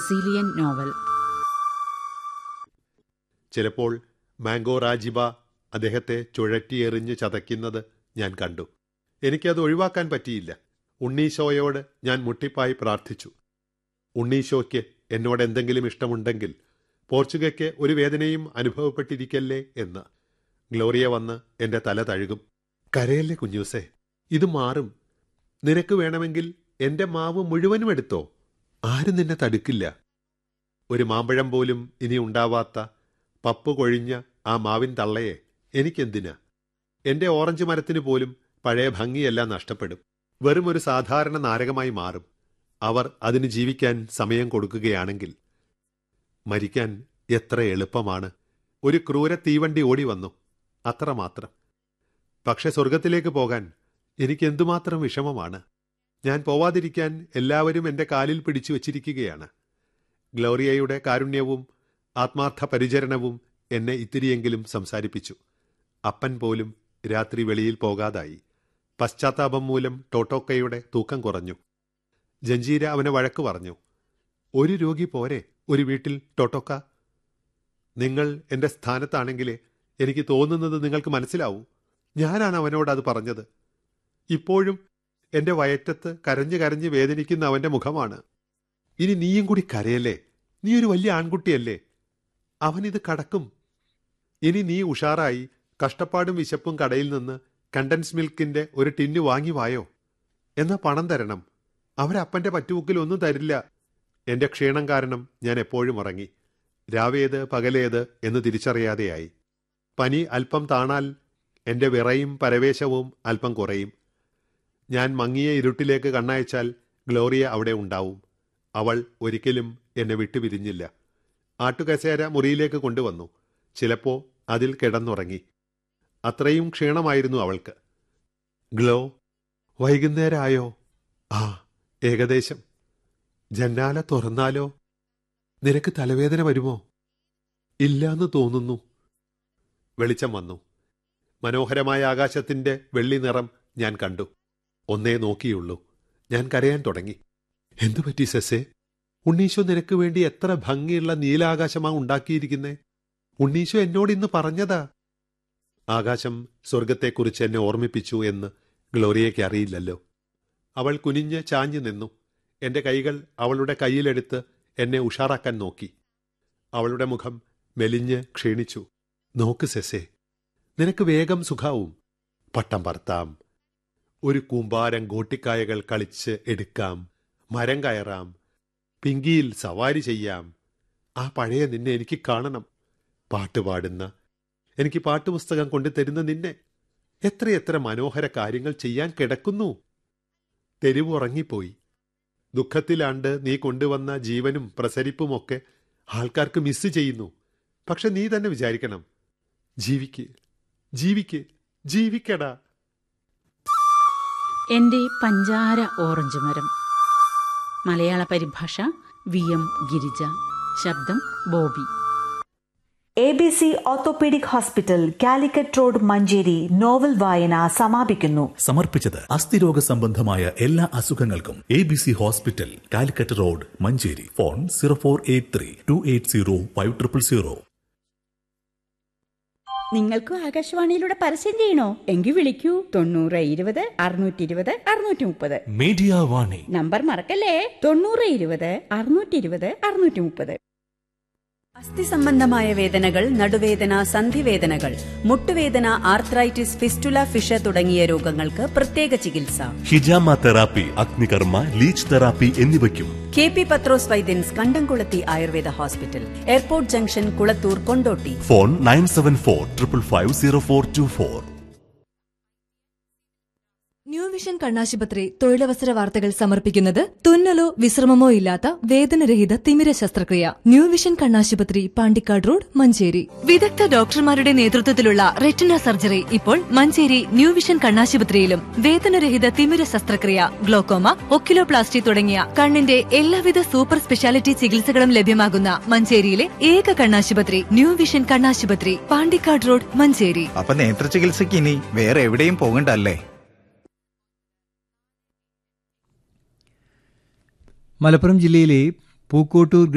Brazilian novel ചിലപ്പോൾ mango റാജിബ അദ്ദേഹത്തെ ചുഴറ്റിയെറിഞ്ഞ് ചതയ്ക്കുന്നത് ഞാൻ കണ്ടു എനിക്കത് ഒഴിവാക്കാൻ പറ്റിയില്ല ഉണ്ണീശോയോട് ഞാൻ മുട്ടിപ്പായി പ്രാർത്ഥിച്ചു ഉണ്ണീശോയ്ക്ക് എന്നോട് എന്തെങ്കിലും ഇഷ്ടമുണ്ടെങ്കിൽ പോർച്ചുഗയ്ക്ക് ഒരു വേദനയും അനുഭവപ്പെട്ടിരിക്കല്ലേ എന്ന് ഗ്ലോറിയ വന്ന് എന്റെ തല തഴുകും കരയല്ലേ കുഞ്ഞൂസേ ഇത് മാറും നിനക്ക് വേണമെങ്കിൽ എന്റെ മാവ് മുഴുവനും എടുത്തോ ആരും നിന്നെ തടുക്കില്ല ഒരു മാമ്പഴം പോലും ഇനി ഉണ്ടാവാത്ത പപ്പ് കൊഴിഞ്ഞ ആ മാവിൻ തള്ളയെ എനിക്കെന്തിനാ എന്റെ ഓറഞ്ച് മരത്തിന് പോലും പഴയ ഭംഗിയെല്ലാം നഷ്ടപ്പെടും വെറും ഒരു സാധാരണ നാരകമായി മാറും അവർ അതിന് ജീവിക്കാൻ സമയം കൊടുക്കുകയാണെങ്കിൽ മരിക്കാൻ എത്ര എളുപ്പമാണ് ഒരു ക്രൂര തീവണ്ടി ഓടി വന്നു അത്രമാത്രം പക്ഷെ സ്വർഗത്തിലേക്ക് പോകാൻ എനിക്ക് എന്തുമാത്രം വിഷമമാണ് ഞാൻ പോവാതിരിക്കാൻ എല്ലാവരും എന്റെ കാലിൽ പിടിച്ചു വച്ചിരിക്കുകയാണ് ഗ്ലോറിയയുടെ കാരുണ്യവും ആത്മാർത്ഥ പരിചരണവും എന്നെ ഇത്തിരിയെങ്കിലും സംസാരിപ്പിച്ചു അപ്പൻ പോലും രാത്രി വെളിയിൽ പോകാതായി പശ്ചാത്താപം മൂലം ടോട്ടോക്കയുടെ തൂക്കം കുറഞ്ഞു ജഞ്ചീര അവനെ വഴക്ക് പറഞ്ഞു ഒരു രോഗി പോരെ ഒരു വീട്ടിൽ ടോട്ടോക്ക നിങ്ങൾ എന്റെ സ്ഥാനത്താണെങ്കിലേ എനിക്ക് തോന്നുന്നത് നിങ്ങൾക്ക് മനസ്സിലാവൂ ഞാനാണ് അവനോട് അത് പറഞ്ഞത് ഇപ്പോഴും എന്റെ വയറ്റത്ത് കരഞ്ഞു കരഞ്ഞ് വേദനിക്കുന്ന അവന്റെ മുഖമാണ് ഇനി നീയും കൂടി കരയല്ലേ നീ ഒരു വലിയ ആൺകുട്ടിയല്ലേ അവനിത് കടക്കും ഇനി നീ ഉഷാറായി കഷ്ടപ്പാടും വിശപ്പും കടയിൽ നിന്ന് കണ്ടൻസ് മിൽക്കിന്റെ ഒരു ടിന്ന് വാങ്ങി വായോ എന്നാ പണം തരണം അവരപ്പന്റെ പറ്റുമുക്കിൽ ഒന്നും തരില്ല എന്റെ ക്ഷീണം കാരണം ഞാൻ എപ്പോഴും ഉറങ്ങി രാവേത് പകലേത് എന്ന് തിരിച്ചറിയാതെയായി പനി അല്പം താണാൽ എന്റെ വിറയും പരവേശവും അല്പം കുറയും ഞാൻ മങ്ങിയ ഇരുട്ടിലേക്ക് കണ്ണയച്ചാൽ ഗ്ലോറിയ അവിടെ ഉണ്ടാവും അവൾ ഒരിക്കലും എന്നെ വിട്ടുപിരിഞ്ഞില്ല ആട്ടുകസേര മുറിയിലേക്ക് കൊണ്ടുവന്നു ചിലപ്പോ അതിൽ കിടന്നുറങ്ങി അത്രയും ക്ഷീണമായിരുന്നു അവൾക്ക് ഗ്ലോ വൈകുന്നേരമായോ ആ ഏകദേശം ജന്നാല തുറന്നാലോ നിനക്ക് തലവേദന വരുമോ ഇല്ലാന്ന് തോന്നുന്നു വെളിച്ചം വന്നു മനോഹരമായ ആകാശത്തിന്റെ വെള്ളി നിറം ഞാൻ കണ്ടു ഒന്നേ നോക്കിയുള്ളൂ ഞാൻ കരയാൻ തുടങ്ങി എന്തു പറ്റി സെസേ ഉണ്ണീശോ നിനക്ക് വേണ്ടി എത്ര ഭംഗിയുള്ള നീലാകാശമാ ഉണ്ടാക്കിയിരിക്കുന്നേ ഉണ്ണീശോ എന്നോട് ഇന്ന് പറഞ്ഞതാ ആകാശം സ്വർഗത്തെക്കുറിച്ച് എന്നെ ഓർമ്മിപ്പിച്ചു എന്ന് ഗ്ലോറിയയ്ക്ക് അറിയില്ലല്ലോ അവൾ കുനിഞ്ഞ് ചാഞ്ഞു നിന്നു എന്റെ കൈകൾ അവളുടെ കയ്യിലെടുത്ത് എന്നെ ഉഷാറാക്കാൻ നോക്കി അവളുടെ മുഖം മെലിഞ്ഞ് ക്ഷീണിച്ചു നോക്ക് സെസേ നിനക്ക് വേഗം സുഖാവും പട്ടം പറത്താം ഒരു കൂമ്പാരം ഗോട്ടിക്കായകൾ കളിച്ച് എടുക്കാം മരം കയറാം പിങ്കിയിൽ സവാരി ചെയ്യാം ആ പഴയ നിന്നെ എനിക്ക് കാണണം പാട്ട് പാടുന്ന എനിക്ക് പാട്ടുപുസ്തകം കൊണ്ടുതരുന്ന നിന്നെ എത്രയെത്ര മനോഹര കാര്യങ്ങൾ ചെയ്യാൻ കിടക്കുന്നു തെരുവ് ഉറങ്ങിപ്പോയി ദുഃഖത്തിലാണ്ട് നീ കൊണ്ടുവന്ന ജീവനും പ്രസരിപ്പുമൊക്കെ ആൾക്കാർക്ക് മിസ് ചെയ്യുന്നു പക്ഷെ നീ തന്നെ വിചാരിക്കണം ജീവിക്ക് ജീവിക്ക് ജീവിക്കടാ എൻ്റെ പഞ്ചാര ഓറഞ്ച് മരം മലയാള പരിഭാഷ വി എം ഗിരിജ ശബ്ദം Bobby A B C orthopaedic hospital Calicut road Manjeri novel വായന സമാപിക്കുന്നു സമർപ്പിച്ചത് അസ്ഥിരോഗ സംബന്ധമായ എല്ലാ അസുഖങ്ങൾക്കും A B C hospital Calicut road Manjeri phone zero four eight three two eight zero five triple zero നിങ്ങൾക്കും ആകാശവാണിയിലൂടെ പരസ്യം ചെയ്യണോ എങ്കിൽ വിളിക്കൂ തൊണ്ണൂറ് ഇരുപത് അറുന്നൂറ്റി ഇരുപത് അറുന്നൂറ്റി മുപ്പത് മീഡിയ വാണി നമ്പർ മറക്കല്ലേ തൊണ്ണൂറ് ഇരുപത് അറുന്നൂറ്റി ഇരുപത് അറുന്നൂറ്റി മുപ്പത് അസ്ഥി സംബന്ധമായ വേദനകൾ നടുവേദന സന്ധിവേദനകൾ മുട്ടുവേദന ആർത്രൈറ്റിസ് ഫിസ്റ്റുല ഫിഷ തുടങ്ങിയ രോഗങ്ങൾക്ക് പ്രത്യേക ചികിത്സ ഹിജാമ തെറാപ്പി അഗ്നികർമ്മ ലീച്ച് തെറാപ്പി എന്നിവയ്ക്കും K P Pathros Vaidyans Kandamkulathi Ayurveda hospital airport junction Kulathur Kondotty phone nine seven four triple five zero four two four new vision കണ്ണാശുപത്രി തൊഴിലവസര വാർത്തകൾ സമർപ്പിക്കുന്നത് തുന്നലോ വിശ്രമമോ ഇല്ലാത്ത വേദനരഹിത തിമിര ശസ്ത്രക്രിയ ന്യൂ വിഷൻ കണ്ണാശുപത്രി പാണ്ടിക്കാട് റോഡ് മഞ്ചേരി വിദഗ്ധ ഡോക്ടർമാരുടെ നേതൃത്വത്തിലുള്ള റെറ്റിന സർജറി ഇപ്പോൾ മഞ്ചേരി ന്യൂ വിഷൻ കണ്ണാശുപത്രിയിലും വേദനരഹിത തിമിര ശസ്ത്രക്രിയ ഗ്ലോക്കോമ ഒക്കിലോപ്ലാസ്റ്റി തുടങ്ങിയ കണ്ണിന്റെ എല്ലാവിധ സൂപ്പർ സ്പെഷ്യാലിറ്റി ചികിത്സകളും ലഭ്യമാകുന്ന മഞ്ചേരിയിലെ ഏക കണ്ണാശുപത്രി ന്യൂ വിഷൻ കണ്ണാശുപത്രി പാണ്ടിക്കാട് റോഡ് മഞ്ചേരി അപ്പൊ നേത്ര ചികിത്സയ്ക്ക് ഇനി വേറെ എവിടെയും പോകണ്ടല്ലേ മലപ്പുറം ജില്ലയിലെ പൂക്കോട്ടൂർ